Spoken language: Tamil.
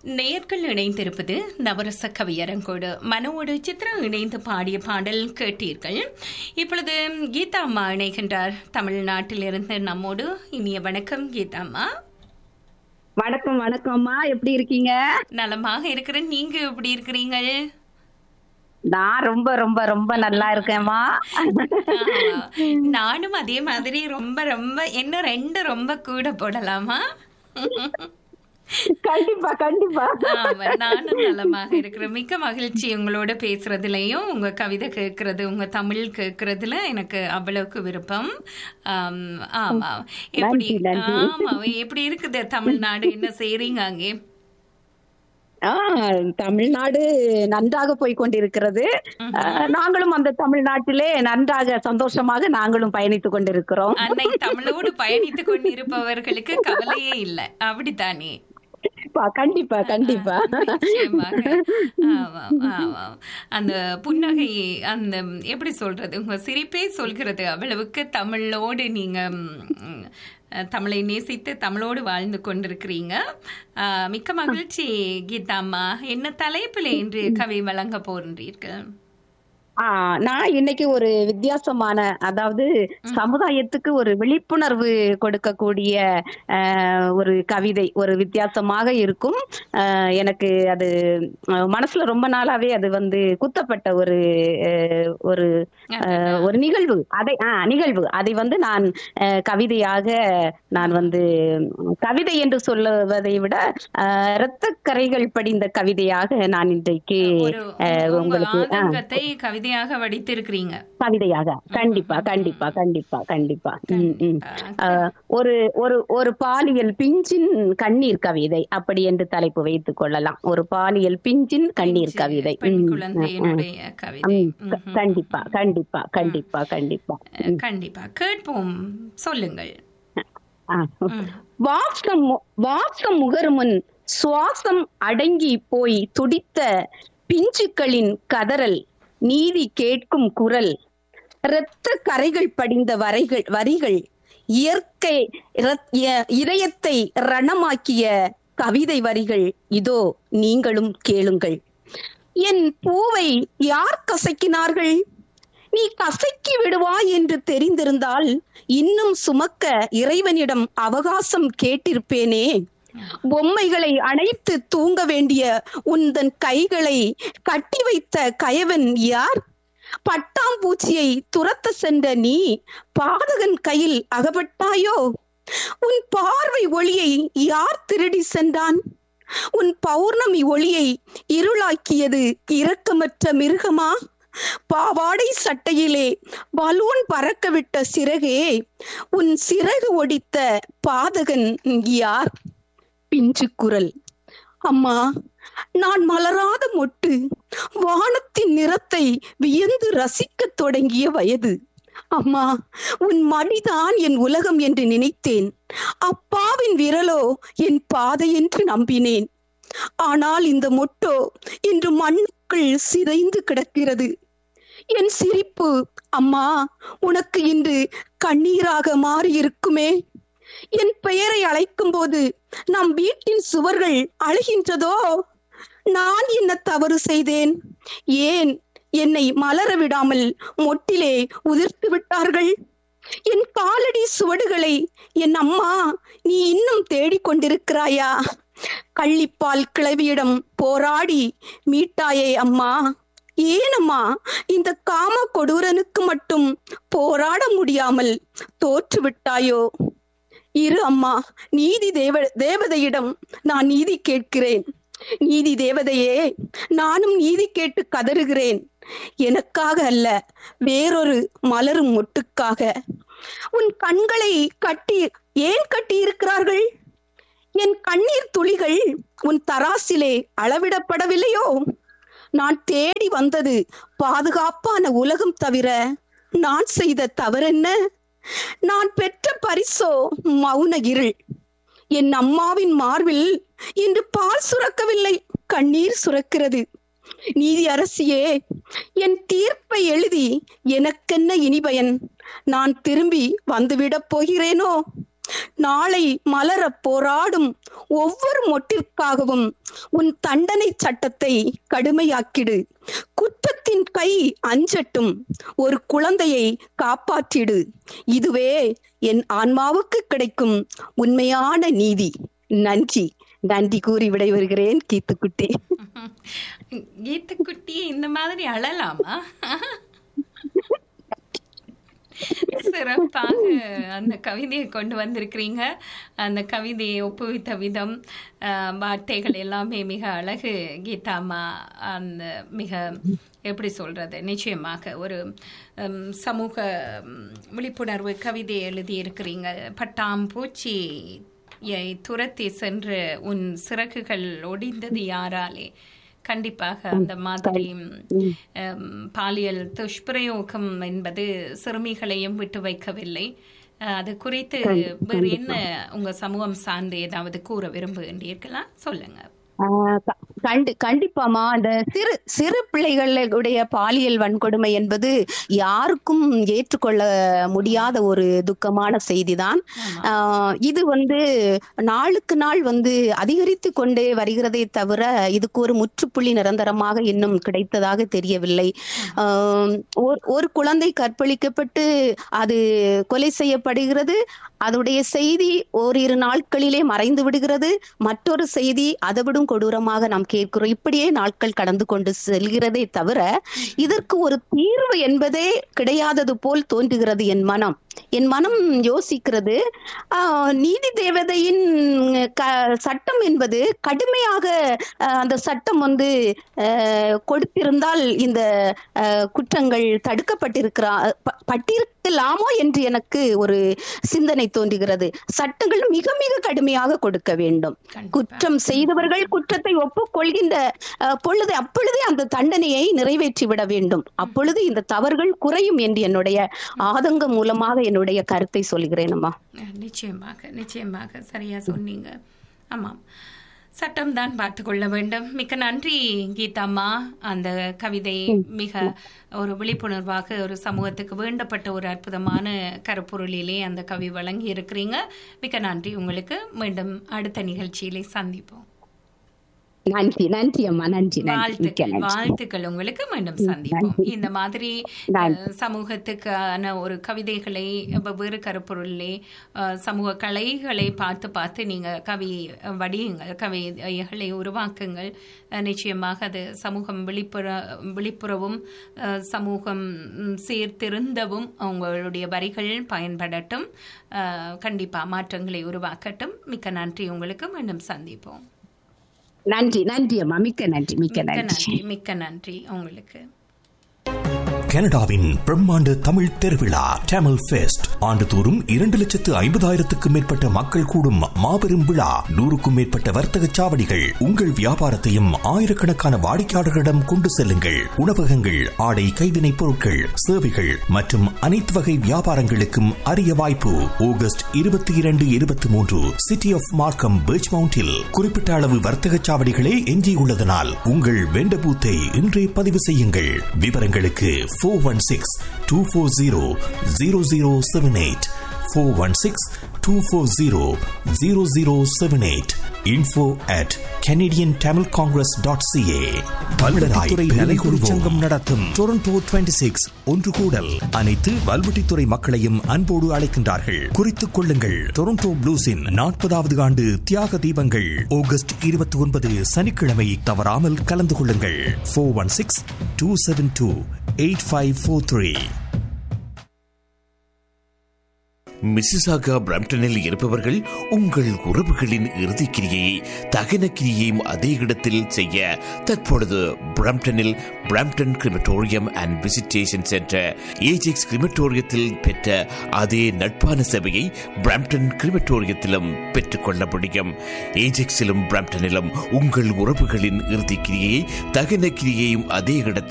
நேர்கள் இணைந்திருப்பது நவரச கவியரங்கோடு மனோடு சித்ரா இணைந்து பாடிய பாடல் கேட்டீர்கள் இப்பொழுது கீதா அம்மா இணைகின்றார் தமிழ்நாட்டிலிருந்து நம்மோடு இனிய வணக்கம் கீதா அம்மா வணக்கம் வணக்கம்மா எப்படி இருக்கீங்க நலமாக இருக்கிறேன் நீங்க எப்படி இருக்கிறீங்கள் நான் ரொம்ப ரொம்ப ரொம்ப நல்லா இருக்கேன்மா ஆமா. நானும் அதே மாதிரி ரொம்ப ரொம்ப என்ன ரெண்டு ரொம்ப கூட போடலாமா கண்டிப்பா கண்டிப்பா ஆமா, நானும் நலமாக இருக்கிறேன் மிக்க மகிழ்ச்சி உங்களோட பேசுறதுலயும் உங்க கவிதை கேட்கறது உங்க தமிழ் கேட்கறதுல எனக்கு அவ்வளவுக்கு விருப்பம் ஆம், ஆமா எப்படி நன்றி, நன்றி. ஆமா எப்படி இருக்குது தமிழ்நாடு என்ன செய்றீங்க அங்கே ஆ, தமிழ்நாடு நன்றாக போய் கொண்டிருக்கிறது அஹ், நாங்களும் அந்த தமிழ்நாட்டிலே நன்றாக சந்தோஷமாக நாங்களும் பயணித்துக் கொண்டிருக்கிறோம் அன்னை தமிழோடு பயணித்துக் கொண்டிருப்பவர்களுக்கு கவலையே இல்லை அப்படித்தானே கண்டிப்பா கண்டிப்பா கண்டிப்பா நிச்சயமாக ஆமாம் ஆமாம் அந்த புன்னகை அந்த எப்படி சொல்றது உங்க சிரிப்பே சொல்கிறது அவ்வளவுக்கு தமிழோடு நீங்க ம், தமிழை நேசித்து தமிழோடு வாழ்ந்து கொண்டிருக்கிறீங்க ஆ, மிக்க மகிழ்ச்சி கீதா அம்மா என்ன தலைப்பில் இன்று கவி வழங்க போகின்றீர்கள் ஆ, நான் இன்னைக்கு ஒரு வித்தியாசமான அதாவது சமுதாயத்துக்கு ஒரு விழிப்புணர்வு கொடுக்கக்கூடிய அஹ், ஒரு கவிதை ஒரு வித்தியாசமாக இருக்கும் அஹ், எனக்கு அது அஹ், மனசுல ரொம்ப நாளாவே அது வந்து குத்தப்பட்ட ஒரு அஹ், ஒரு அஹ், ஒரு நிகழ்வு அதை ஆ நிகழ்வு அதை வந்து நான் அஹ், கவிதையாக நான் வந்து உம், கவிதை என்று சொல்லுவதை விட அஹ், இரத்தக் கரைகள் படிந்த கவிதையாக நான் இன்றைக்கு ஒரு அஹ், உங்க உங்களுக்கு ஆ, ஆதங்கத்தை கவிதையாக வடித்திருக்கிறீங்க கவிதையாக கண்டிப்பா கண்டிப்பா கண்டிப்பா கண்டிப்பா ம், ம். அஹ், ஒரு ஒரு ஒரு பாலியல் பிஞ்சின் கண்ணீர் கவிதை அப்படி என்று தலைப்பு வைத்துக் கொள்ளலாம் ஒரு பாலியல் பிஞ்சின் கண்ணீர் கவிதை பெண் ம், ம், ம். குழந்தையினுடைய கவிதை ம், க- கண்டிப்பா கண்டிப்பா கண்டிப்பா கண்டிப்பா அஹ், கண்டிப்பா கேட்போம் சொல்லுங்கள் ஆ. வாசம் மு- வாசம் முகருமுன் சுவாசம் அடங்கி போய் துடித்த பிஞ்சுக்களின் கதறல் நீதி கேட்கும் குரல் இரத்த கரைகள் படிந்த வரைகள் வரிகள் இயற்கை இரத்- இய- இதயத்தை ரணமாக்கிய கவிதை வரிகள் இதோ நீங்களும் கேளுங்கள் என் பூவை யார் கசக்கினார்கள் நீ கசக்கி விடுவாய் என்று தெரிந்திருந்தால் இன்னும் சுமக்க இறைவனிடம் அவகாசம் கேட்டிருப்பேனே பொம்மைகளை அணைத்து தூங்க வேண்டிய உந்தன் கைகளை கட்டி வைத்த கயவன் யார் பட்டாம்பூச்சியை துரத்த சென்ற நீ பாதகன் கையில் அகப்பட்டாயோ உன் பார்வை ஒளியை யார் திருடி சென்றான் உன் பௌர்ணமி ஒளியை இருளாக்கியது இரக்கமற்ற மிருகமா பாவாடை சட்டையிலே பலூன் பறக்கவிட்ட சிறகே உன் சிறகு ஒடித்த பாதகன் யார் பிஞ்சு குரல் அம்மா நான் மலராத மொட்டு வானத்தின் நிறத்தை வியந்து ரசிக்கத் தொடங்கிய வயது அம்மா உன் மடிதான் என் உலகம் என்று நினைத்தேன் அப்பாவின் விரலோ என் பாதை என்று நம்பினேன் ஆனால் இந்த மொட்டோ இன்று மண்ணுக்குள் சிதைந்து கிடக்கிறது என் சிரிப்பு அம்மா உனக்கு இன்று கண்ணீராக மாறி இருக்குமே என் பெயரை அழைக்கும் போது நம் வீட்டின் சுவர்கள் அழுகின்றதோ நான் என்ன தவறு செய்தேன் ஏன் என்னை மலர விடாமல் மொட்டிலே உதிர்த்து விட்டார்கள் என் காலடி சுவடுகளை என் அம்மா நீ இன்னும் தேடிக் கொண்டிருக்கிறாயா கள்ளிப்பால் கிளவியிடம் போராடி மீட்டாயே அம்மா ஏனம்மா இந்த காம கொடூரனுக்கு மட்டும் போராட முடியாமல் தோற்று விட்டாயோ இரு அம்மா நீதி தேவ தேவதையிடம் நான் நீதி கேட்கிறேன் நீதி தேவதையே நானும் நீதி கேட்டு கதறுகிறேன் எனக்காக அல்ல வேறொரு மலரும் மொட்டுக்காக உன் கண்களை கட்டி ஏன் கட்டி இருக்கிறார்கள் என் கண்ணீர் துளிகள் உன் தராசிலே அளவிடப்படவில்லையோ நான் தேடி வந்தது பாதுகாப்பான உலகம் தவிர நான் செய்த தவறென்ன நான் பெற்ற பரிசோ மௌன இருள் என் அம்மாவின் மார்பில் இன்று பால் சுரக்கவில்லை கண்ணீர் சுரக்கிறது நீதி அரசியே என் தீர்ப்பை எழுதி எனக்கென்ன இனி பயன் நான் திரும்பி வந்துவிடப் போகிறேனோ நாளை மலரப் போராடும் ஒவ்வொரு மொட்டிற்காகவும் உன் தண்டனை சட்டத்தை கடுமையாக்கிடு குற்றத்தின் கை அஞ்சட்டும் ஒரு குழந்தையை காப்பாற்றிடு இதுவே என் ஆன்மாவுக்கு கிடைக்கும் உண்மையான நீதி நன்றி நன்றி கூறி விடைபெறுகிறேன் கீத்துக்குட்டி கீத்துக்குட்டி இந்த மாதிரி அழலாமா சிறப்பாக அந்த கவிதையை கொண்டு வந்திருக்கிறீங்க அந்த கவிதையை ஒப்புவித்த விதம் அஹ், வார்த்தைகள் எல்லாமே மிக அழகு கீதாம்மா அந்த மிக எப்படி சொல்றது நிச்சயமாக ஒரு ஹம், சமூக ஹம், விழிப்புணர்வு கவிதை எழுதியிருக்கிறீங்க பட்டாம்பூச்சி யை துரத்தி சென்று உன் சிறகுகள் ஒடிந்தது யாராலே கண்டிப்பாக அந்த மாதிரி ஹம், பாலியல் துஷ்பிரயோகம் என்பது சிறுமிகளையும் விட்டு வைக்கவில்லை அஹ், அது குறித்து வேறு என்ன உங்க சமூகம் சார்ந்து ஏதாவது கூற விரும்புகின்றீர்களா சொல்லுங்க ஆஹ் க- கண்டி கண்டிப்பாமா அந்த சிறு சிறு பிள்ளைகளுடைய பாலியல் வன்கொடுமை என்பது யாருக்கும் ஏற்றுக்கொள்ள முடியாத ஒரு துக்கமான செய்திதான் ஆமா. ஆஹ் இது வந்து நாளுக்கு நாள் வந்து அதிகரித்து கொண்டே வருகிறதே தவிர இதுக்கு ஒரு முற்றுப்புள்ளி நிரந்தரமாக இன்னும் கிடைத்ததாக தெரியவில்லை ஆஹ் ஒரு- ஒரு குழந்தை கற்பழிக்கப்பட்டு அது கொலை செய்யப்படுகிறது அதனுடைய செய்தி ஓரிரு நாட்களிலே மறைந்து விடுகிறது மற்றொரு செய்தி அதைவிடும் கொடூரமாக நாம் கேட்கிறோம் இப்படியே நாட்கள் கடந்து கொண்டு செல்கிறதே தவிர இதற்கு ஒரு தீர்வு என்பதே கிடையாதது போல் தோன்றுகிறது என் மனம் என் மனம் யோசிக்கிறது ஆஹ், நீதி தேவதையின் க- சட்டம் என்பது கடுமையாக ஆஹ், அந்த சட்டம் வந்து ஆஹ், கொடுத்திருந்தால் இந்த ஆஹ், குற்றங்கள் தடுக்கப்பட்டிருக்கிறா ப- பட்டிருக்கலாமோ என்று எனக்கு ஒரு சிந்தனை தோன்றுகிறது சட்டங்கள் மிக மிக கடுமையாக கொடுக்க வேண்டும் கண்டிப்பா. குற்றம் செய்தவர்கள் குற்றத்தை ஒப்புக்கொள்கின்ற அஹ், பொழுது அப்பொழுதே அந்த தண்டனையை நிறைவேற்றி விட வேண்டும் அப்பொழுது இந்த தவறுகள் குறையும் என்று என்னுடைய ஆதங்கம் மூலமாக என்னுடைய கருத்தை சொல்கிறேன் அம்மா அஹ், நிச்சயமாக நிச்சயமாக சரியா சொன்னீங்க ஆமாம் சட்டம் தான் பார்த்து கொள்ள வேண்டும் மிக்க நன்றி கீதாம்மா அந்த கவிதை மிக ஒரு விழிப்புணர்வாக ஒரு சமூகத்துக்கு வேண்டப்பட்ட ஒரு அற்புதமான கருப்பொருளிலே அந்த கவி வழங்கி இருக்கிறீங்க மிக்க நன்றி உங்களுக்கு மீண்டும் அடுத்த நிகழ்ச்சியிலே சந்திப்போம் நன்றி நன்றி அம்மா நன்றி நன்றி மிக்க வாழ்த்துக்கள் நன்றி வாழ்த்துக்கள் உங்களுக்கு மீண்டும் சந்திப்போம் இந்த மாதிரி நன்றி. அஹ், சமூகத்துக்கான ஒரு கவிதைகளை வெவ்வேறு கருப்பொருளே அஹ், சமூக கலைகளை பார்த்து பார்த்து நீங்க கவி அஹ், வடியுங்கள் கவிதைகளை உருவாக்குங்கள் அஹ், நிச்சயமாக அது சமூகம் விழிப்புற விழிப்புறவும் அஹ், சமூகம் ம், சீர்திருந்தவும் உங்களுடைய வரிகள் பயன்படட்டும் அஹ், கண்டிப்பா மாற்றங்களை உருவாக்கட்டும் மிக்க நன்றி உங்களுக்கு மீண்டும் சந்திப்போம் நன்றி நன்றி அம்மா மிக்க நன்றி மிக்க மிக்க நன்றி நன்றி மிக்க நன்றி உங்களுக்கு கனடாவின் பிரம்மாண்ட தமிழ் திருவிழா டேமல் ஃபெஸ்ட் ஆண்டுதோறும் இரண்டு லட்சத்து ஐம்பதாயிரத்துக்கும் மேற்பட்ட மக்கள் கூடும் மாபெரும் விழா நூறுக்கும் மேற்பட்ட வர்த்தக சாவடிகள் உங்கள் வியாபாரத்தையும் ஆயிரக்கணக்கான வாடிக்கையாளர்களிடம் கொண்டு செல்லுங்கள் உணவகங்கள் ஆடை கைவினைப் பொருட்கள் சேவைகள் மற்றும் அனைத்து வகை வியாபாரங்களுக்கும் அரிய வாய்ப்பு ஆகஸ்ட் இருபத்தி இரண்டு இருபத்தி மூன்று சிட்டி ஆஃப் மார்க்கம் பீச் மவுண்டில் குறிப்பிட்ட அளவு வர்த்தக சாவடிகளே எஞ்சியுள்ளதனால் உங்கள் வெண்ட பூத்தை இன்றே பதிவு செய்யுங்கள் விவரங்களுக்கு four one six two four zero zero zero seven eight four one six two four zero zero zero seven eight info at Canadian Tamil Congress dot CA வல்வராய் சங்கம் நடத்தும் டொரண்டோ 26 சிக்ஸ் ஒன்று கூடல் அனைத்து வல்வெட்டித்துறை மக்களையும் அன்போடு அழைக்கின்றார்கள் குறித்துக் கொள்ளுங்கள் டொரண்டோ ப்ளூஸின் நாற்பதாவது ஆண்டு தியாக தீபங்கள் ஆகஸ்ட் இருபத்தி ஒன்பது சனிக்கிழமை தவறாமல் கலந்து கொள்ளுங்கள் four one six two seven two eight five four three Mississauga பிரம்டனில் இருப்பவர்கள் உங்கள் உறவுகளின் இறுதிக்கிரியை தகன கிரியையும் அதே இடத்தில் செய்ய தற்பொழுது பிரம்டனில் Brampton crematorium and visitation centre Ajax கிரிமட்டோரியத்தில் பெற்ற அதே நட்பான சேவையை பிரம்டன் கிரிமட்டோரியத்திலும் பெற்றுக்கொள்ள முடியும் ஏஜெக்ஸிலும் பிரம்டனிலும் உங்கள் உறவுகளின் இறுதிக்கிரியை தகன கிரியையும் அதே இடத்தில்